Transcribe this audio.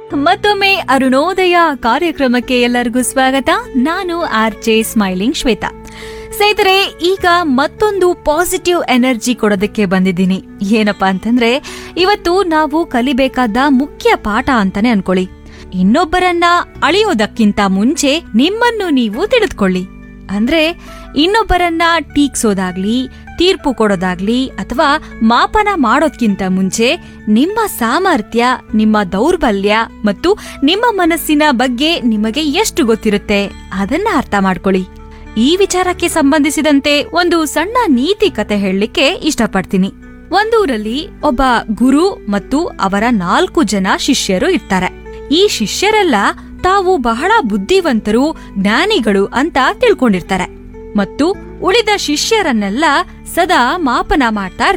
ಮತ್ತೊಮ್ಮೆ ಅರುಣೋದಯ ಕಾರ್ಯಕ್ರಮಕ್ಕೆ ಎಲ್ಲರಿಗೂ ಸ್ವಾಗತ ನಾನು ಆರ್ ಜೆ ಸ್ಮೈಲಿಂಗ್ ಶ್ವೇತಾ ಸ್ನೇಹಿತರೆ ಈಗ ಮತ್ತೊಂದು ಪಾಸಿಟಿವ್ ಎನರ್ಜಿ ಕೊಡೋದಕ್ಕೆ ಬಂದಿದ್ದೀನಿ ಏನಪ್ಪಾ ಅಂತಂದ್ರೆ ಇವತ್ತು ನಾವು ಕಲಿಬೇಕಾದ ಮುಖ್ಯ ಪಾಠ ಅಂತಾನೆ ಅನ್ಕೊಳ್ಳಿ ಇನ್ನೊಬ್ಬರನ್ನ ಅಳಿಯೋದಕ್ಕಿಂತ ಮುಂಚೆ ನಿಮ್ಮನ್ನು ನೀವು ತಿಳಿದುಕೊಳ್ಳಿ ಅಂದ್ರೆ ಇನ್ನೊಬ್ಬರನ್ನ ಟೀಕ್ಸೋದಾಗ್ಲಿ ತೀರ್ಪು ಕೊಡೋದಾಗ್ಲಿ ಅಥವಾ ಮಾಪನ ಮಾಡೋದ್ಕಿಂತ ಮುಂಚೆ ನಿಮ್ಮ ಸಾಮರ್ಥ್ಯ ನಿಮ್ಮ ದೌರ್ಬಲ್ಯ ಮತ್ತು ನಿಮ್ಮ ಮನಸ್ಸಿನ ಬಗ್ಗೆ ನಿಮಗೆ ಎಷ್ಟು ಗೊತ್ತಿರುತ್ತೆ ಅದನ್ನ ಅರ್ಥ ಮಾಡ್ಕೊಳ್ಳಿ ಈ ವಿಚಾರಕ್ಕೆ ಸಂಬಂಧಿಸಿದಂತೆ ಒಂದು ಸಣ್ಣ ನೀತಿ ಕತೆ ಹೇಳಲಿಕ್ಕೆ ಇಷ್ಟಪಡ್ತೀನಿ ಒಂದೂರಲ್ಲಿ ಒಬ್ಬ ಗುರು ಮತ್ತು ಅವರ ನಾಲ್ಕು ಜನ ಶಿಷ್ಯರು ಇರ್ತಾರೆ ಈ ಶಿಷ್ಯರೆಲ್ಲ ತಾವು ಬಹಳ ಬುದ್ಧಿವಂತರು ಜ್ಞಾನಿಗಳು ಅಂತ ತಿಳ್ಕೊಂಡಿರ್ತಾರೆ ಮತ್ತು ಉಳಿದ ಶಿಷ್ಯರನ್ನೆಲ್ಲ ಸದಾ ಮಾಪನ ಮಾಡ್ತಾ